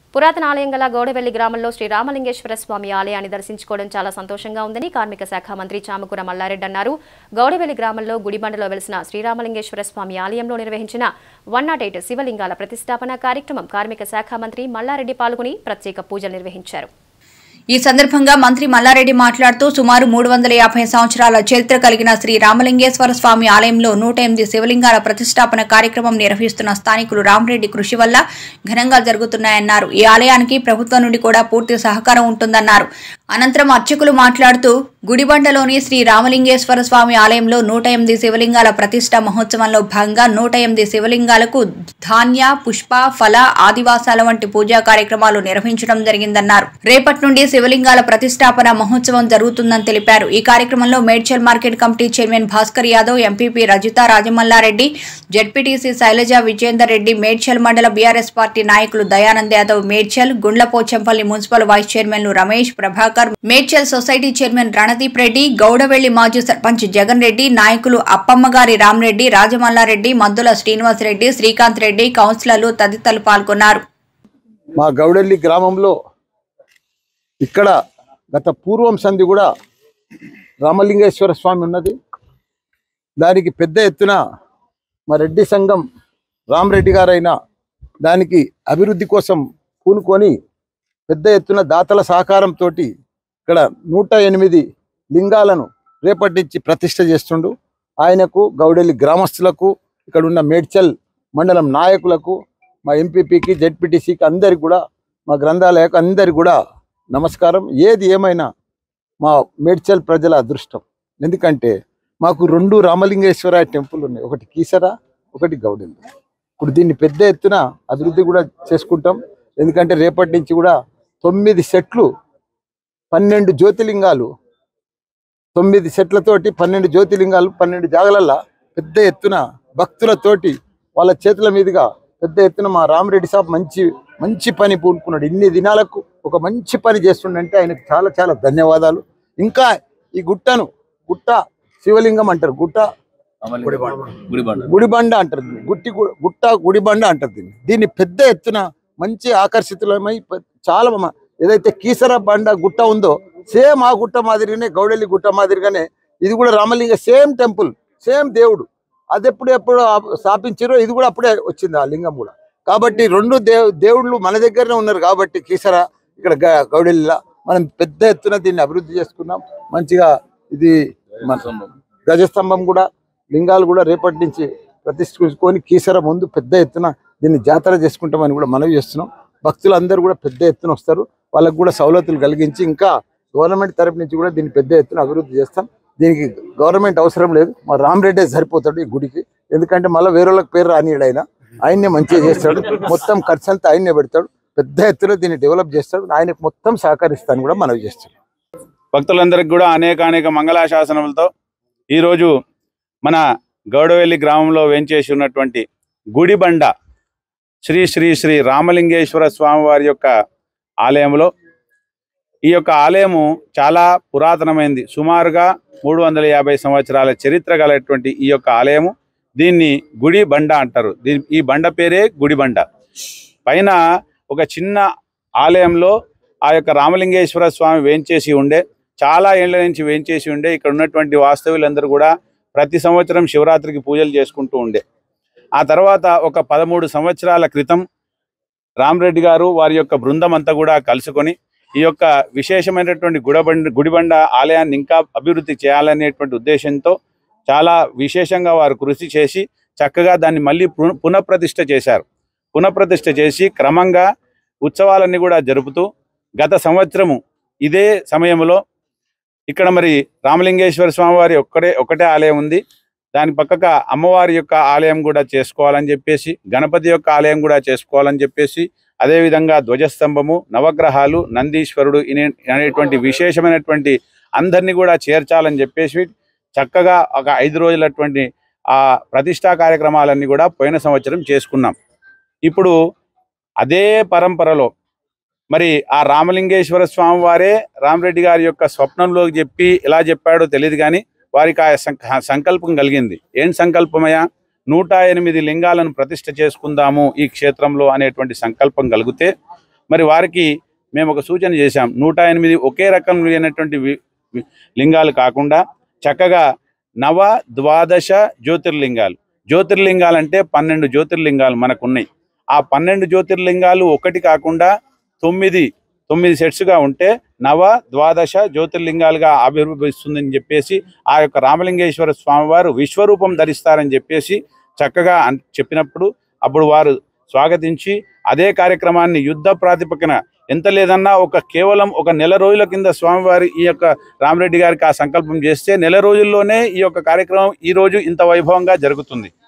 పురాతన ఆలయం గల గౌడవెల్లి గ్రామంలో శ్రీ రామలింగేశ్వర స్వామి ఆలయాన్ని దర్శించుకోవడం చాలా సంతోషంగా ఉందని కార్మిక శాఖ మంత్రి చామకూర మల్లారెడ్డి అన్నారు గౌడవెల్లి గ్రామంలో గుడిబండలో వెలిసిన శ్రీరామలింగేశ్వర స్వామి ఆలయంలో నిర్వహించిన వన్ నాట్ ఎయిట్ శివలింగాల ప్రతిష్టాపన కార్యక్రమం కార్మిక శాఖ మంత్రి మల్లారెడ్డి పాల్గొని ప్రత్యేక పూజలు నిర్వహించారు ఈ సందర్భంగా మంత్రి మల్లారెడ్డి మాట్లాడుతూ సుమారు మూడు వందల యాభై సంవత్సరాల చరిత్ర కలిగిన శ్రీ రామలింగేశ్వర స్వామి ఆలయంలో నూట ఎనిమిది శివలింగాల ప్రతిష్టాపన కార్యక్రమం నిర్వహిస్తున్న స్థానికులు రామరెడ్డి కృషి వల్ల ఘనంగా జరుగుతున్నాయన్నారు ఈ ఆలయానికి ప్రభుత్వం నుండి కూడా పూర్తి సహకారం ఉంటుందన్నారు అనంతరం అర్చకులు మాట్లాడుతూ గుడిబండలోని శ్రీ రామలింగేశ్వర స్వామి ఆలయంలో నూట ఎనిమిది శివలింగాల ప్రతిష్ట మహోత్సవంలో భాగంగా నూట ఎనిమిది శివలింగాలకు ధాన్య పుష్ప ఫల ఆదివాసాల వంటి పూజా కార్యక్రమాలు నిర్వహించడం జరిగిందన్నారు రేపటి నుండి శివలింగాల ప్రతిష్టాపన మహోత్సవం జరుగుతుందని తెలిపారు ఈ కార్యక్రమంలో Medchal market committee chairman Bhaskar Yadav MPP Rajitha Rajamallareddy ZPTC Shailaja Vijender Reddy Medchal మండల బీఆర్ఎస్ పార్టీ నాయకులు దయానంద్ యాదవ్ మేడ్చల్ గుండ్లపోచంపల్లి మున్సిపల్ వైస్ చైర్మన్లు రమేష్ ప్రభాకర్ మేడ్చల్ సొసైటీ చైర్మన్ రణదీప్ రెడ్డి గౌడవెల్లి మాజీ సర్పంచ్ జగన్ రెడ్డి నాయకులు అప్పమ్మగారి రామరెడ్డి రాజమల్లారెడ్డి మద్దుల శ్రీనివాసరెడ్డి శ్రీకాంత్ రెడ్డి కౌన్సిలర్లు తదితరులు పాల్గొన్నారు మా గౌడెల్లి గ్రామంలో ఇక్కడ గత పూర్వం సంధి కూడా రామలింగేశ్వర స్వామి ఉన్నది దానికి పెద్ద ఎత్తున మా రెడ్డి సంఘం రామరెడ్డి గారైన దానికి అభివృద్ధి కోసం పూనుకొని పెద్ద ఎత్తున దాతల సహకారంతో ఇక్కడ నూట ఎనిమిది లింగాలను రేపటి నుంచి ప్రతిష్ట చేస్తుండు ఆయనకు గౌడెల్లి గ్రామస్తులకు ఇక్కడ ఉన్న మేడ్చల్ మండలం నాయకులకు మా ఎంపీపీకి జెడ్పీటీసీకి అందరికి కూడా మా గ్రంథాలయకు అందరికి కూడా నమస్కారం ఏది ఏమైనా మా మేడ్చల్ ప్రజల అదృష్టం ఎందుకంటే మాకు రెండు రామలింగేశ్వర టెంపుల్ ఉన్నాయి ఒకటి కీసర ఒకటి గౌడెల్లి ఇప్పుడు దీన్ని పెద్ద ఎత్తున అభివృద్ధి కూడా చేసుకుంటాం ఎందుకంటే రేపటి నుంచి కూడా తొమ్మిది సెట్లు పన్నెండు జ్యోతిలింగాలు తొమ్మిది సెట్లతోటి పన్నెండు జ్యోతిలింగాలు పన్నెండు జాగలల్లా పెద్ద ఎత్తున భక్తులతోటి వాళ్ళ చేతుల మీదుగా పెద్ద ఎత్తున మా రామరెడ్డి సాబ్ మంచి మంచి పని పూనుకున్నాడు ఇన్ని దినాలకు ఒక మంచి పని చేస్తుండంటే ఆయనకు చాలా చాలా ధన్యవాదాలు ఇంకా ఈ గుట్టను గుట్ట శివలింగం అంటారు గుట్ట గుడిబండ అంటారు దీన్ని. గుట్టి గు- గుట్ట గుడిబండ అంటారు దీన్ని దీన్ని పెద్ద ఎత్తున మంచి ఆకర్షితులమై ప- చాలా మ- ఏదైతే కీసర బండ గుట్ట ఉందో సేమ్ ఆ గుట్ట మాదిరిగానే గౌడెల్లి గుట్ట మాదిరిగానే ఇది కూడా రామలింగ సేమ్ టెంపుల్ సేమ్ దేవుడు అది ఎప్పుడు ఎప్పుడు ఆ- స్థాపించారో ఇది కూడా అప్పుడే వచ్చింది ఆ లింగం కూడా కాబట్టి రెండు దేవ్ దేవుళ్ళు మన దగ్గరనే ఉన్నారు కాబట్టి కీసర ఇక్కడ గ- గౌడెల్లిలా మనం పెద్ద ఎత్తున దీన్ని అభివృద్ధి చేసుకున్నాం మంచిగా ఇది మన గజస్తంభం కూడా లింగాలు కూడా రేపటి నుంచి ప్రతిష్ఠించుకొని కీసర ముందు పెద్ద ఎత్తున దీన్ని జాతర చేసుకుంటామని కూడా మనవి చేస్తున్నాం భక్తులు అందరూ కూడా పెద్ద ఎత్తున వస్తారు వాళ్ళకు కూడా సౌలతులు కలిగించి ఇంకా గవర్నమెంట్ తరపు నుంచి కూడా దీన్ని పెద్ద ఎత్తున అభివృద్ధి చేస్తాం దీనికి గవర్నమెంట్ అవసరం లేదు మా రామరెడ్డి సరిపోతాడు ఈ గుడికి ఎందుకంటే మళ్ళీ వేరే వాళ్ళకి పేరు రానియడు ఆయన ఆయన్నే మంచిగా చేస్తాడు మొత్తం ఖర్చు అంతా ఆయన్నే పెడతాడు పెద్ద ఎత్తున దీన్ని డెవలప్ చేస్తాడు ఆయనకు మొత్తం సహకరిస్తాను కూడా మనవి చేస్తాడు భక్తులందరికీ కూడా అనేక అనేక మంగళాశాసనములతో ఈరోజు మన గౌడవెల్లి గ్రామంలో వేంచేసి ఉన్నటువంటి గుడిబండ శ్రీ శ్రీ శ్రీ రామలింగేశ్వర స్వామి వారి యొక్క ఆలయంలో ఈ యొక్క ఆలయము చాలా పురాతనమైంది సుమారుగా మూడు వందల యాభై సంవత్సరాల చరిత్ర గలటువంటి ఈ యొక్క ఆలయము దీన్ని గుడి బండ అంటారు దీని ఈ బండ పేరే గుడిబండ పైన ఒక చిన్న ఆలయంలో ఆ యొక్క రామలింగేశ్వర స్వామి వేంచేసి ఉండే చాలా ఏళ్ల నుంచి వేంచేసి ఉండే ఇక్కడ ఉన్నటువంటి వాస్తవ్యులందరూ కూడా ప్రతి సంవత్సరం శివరాత్రికి పూజలు చేసుకుంటూ ఉండే ఆ తర్వాత ఒక పదమూడు సంవత్సరాల క్రితం రామరెడ్డి గారు వారి యొక్క బృందం అంతా కూడా కలుసుకొని ఈ యొక్క విశేషమైనటువంటి గుడబండ గుడిబండ ఆలయాన్ని ఇంకా అభివృద్ధి చేయాలనేటువంటి ఉద్దేశంతో చాలా విశేషంగా వారు కృషి చేసి చక్కగా దాన్ని మళ్ళీ పు- పునఃప్రతిష్ఠ చేశారు పునఃప్రతిష్ఠ చేసి క్రమంగా ఉత్సవాలన్నీ కూడా జరుపుతూ గత సంవత్సరము ఇదే సమయంలో ఇక్కడ మరి రామలింగేశ్వర స్వామి వారి ఒక్కడే ఒకటే ఆలయం ఉంది దాని పక్కక అమ్మవారి యొక్క ఆలయం కూడా చేసుకోవాలని చెప్పేసి గణపతి యొక్క ఆలయం కూడా చేసుకోవాలని చెప్పేసి అదేవిధంగా ధ్వజస్తంభము నవగ్రహాలు నందీశ్వరుడు ఇనే- అనేటువంటి విశేషమైనటువంటి అందరినీ కూడా చేర్చాలని చెప్పేసి చక్కగా ఒక ఐదు రోజులటువంటి ఆ ప్రతిష్టా కార్యక్రమాలన్నీ కూడా పోయిన సంవత్సరం చేసుకున్నాం ఇప్పుడు అదే పరంపరలో మరి ఆ రామలింగేశ్వర స్వామి వారే రామరెడ్డి గారి యొక్క స్వప్నంలోకి చెప్పి ఎలా చెప్పాడో తెలియదు కానీ వారికి ఆ సం- సంకల్పం కలిగింది ఏం సంకల్పమయ్యా నూట ఎనిమిది లింగాలను ప్రతిష్ఠ చేసుకుందాము ఈ క్షేత్రంలో అనేటువంటి సంకల్పం కలిగితే మరి వారికి మేము ఒక సూచన చేశాం నూట ఎనిమిది ఒకే రకం లేనటువంటి వి- వి- లింగాలు కాకుండా చక్కగా నవ ద్వాదశ జ్యోతిర్లింగాలు జ్యోతిర్లింగాలు అంటే పన్నెండు జ్యోతిర్లింగాలు మనకు ఉన్నాయి ఆ పన్నెండు జ్యోతిర్లింగాలు ఒకటి కాకుండా తొమ్మిది తొమ్మిది సెట్స్గా ఉంటే నవ ద్వాదశ జ్యోతిర్లింగాలుగా ఆవిర్భవిస్తుందని చెప్పేసి ఆ యొక్క రామలింగేశ్వర స్వామివారు విశ్వరూపం ధరిస్తారని చెప్పేసి చక్కగా అన్- చెప్పినప్పుడు అప్పుడు వారు స్వాగతించి అదే కార్యక్రమాన్ని యుద్ధ ప్రాతిపదికన ఎంత లేదన్నా ఒక కేవలం ఒక నెల రోజుల కింద స్వామివారి ఈ యొక్క రామరెడ్డి గారికి ఆ సంకల్పం చేస్తే నెల రోజుల్లోనే ఈ యొక్క కార్యక్రమం ఈ రోజు ఇంత వైభవంగా జరుగుతుంది